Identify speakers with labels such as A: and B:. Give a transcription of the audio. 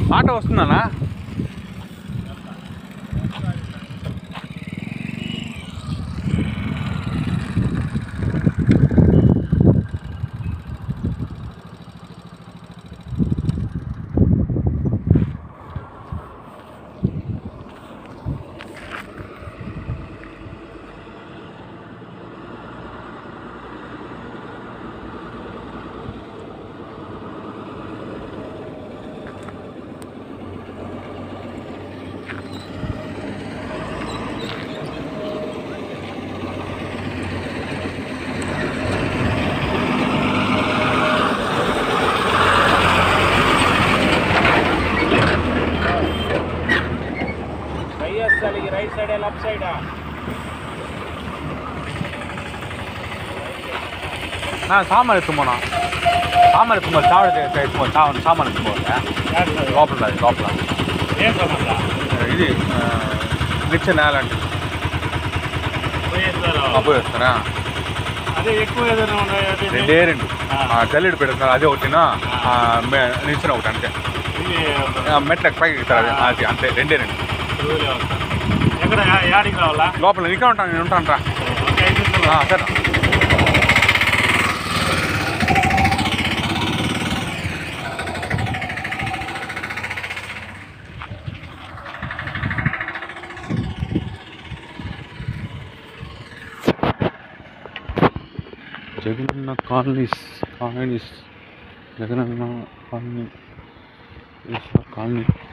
A: Auto వస్తుందన్నా
B: వైఎస్ఎల్ right side left side
A: ನಾ ಸಾಮಾನು ಎತ್ತುಮೋಣ ಸಾಮಾನು ಎತ್ತುಮೋ ಚಾವಡ ಎತ್ತುಮೋ ಸಾಮಾನು ಸಾಮಾನು ಎತ್ತುಮೋ లోపల అది, లోపల
B: ఏం సంబంధ
A: ఇది నిత్య నేల అంటే
B: పోయేస్తారు
A: పోయి వస్తారా
B: అదే ఎక్కువ ఏదైనా ఉన్నాయంటే
A: రెండే రెండు
B: ఆ.
A: జల్లెడు పెడతారు అదే ఒకటినా నిచ్చిన ఒకటి అంతే
B: ఇది
A: ఆ, మెట్లకు పైకి ఎక్కుతారు అది అది అంతే రెండే రెండు
B: ఊరిలో వస్తారు. ఎక్కడ యా- యాడికి రావాలా
A: లోపల ఇక్కడ ఉంటాను నేను ఉంటాను రా
B: ఓకే, ఐదు నిమిషాలు.
A: ఆ, సరే Jagananna colonies colonies Jagananna colony colony